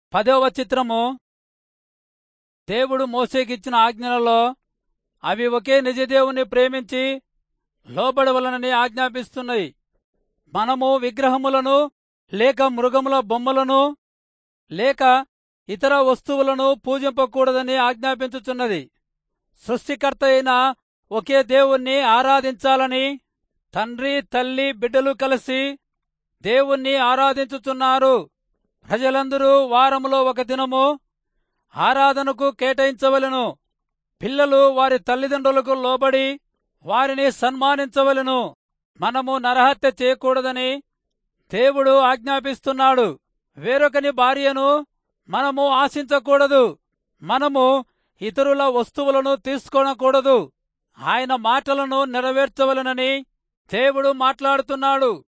పదవ చిత్రము దేవుడు మోసేకిచ్చిన ఆజ్ఞలలో అవి ఒకే నిజదేవుని ప్రేమించి లోబడవలనని ఆజ్ఞాపిస్తున్నాయి మనము విగ్రహములను లేక మృగముల బొమ్మలను లేక ఇతర వస్తువులను పూజింపకూడదని ఆజ్ఞాపించుచున్నది సృష్టికర్త అయిన ఒకే దేవుణ్ణి ఆరాధించాలని తండ్రి తల్లి బిడ్డలు కలిసి దేవుణ్ణి ఆరాధించుచున్నారు ప్రజలందరూ వారములో ఒక దినము ఆరాధనకు కేటాయించవలెను పిల్లలు వారి తల్లిదండ్రులకు లోబడి వారిని సన్మానించవలెను మనము నరహత్య చేయకూడదని దేవుడు ఆజ్ఞాపిస్తున్నాడు వేరొకని భార్యను మనము ఆశించకూడదు మనము ఇతరుల వస్తువులను తీసుకోనకూడదు ఆయన మాటలను నెరవేర్చవలనని దేవుడు మాట్లాడుతున్నాడు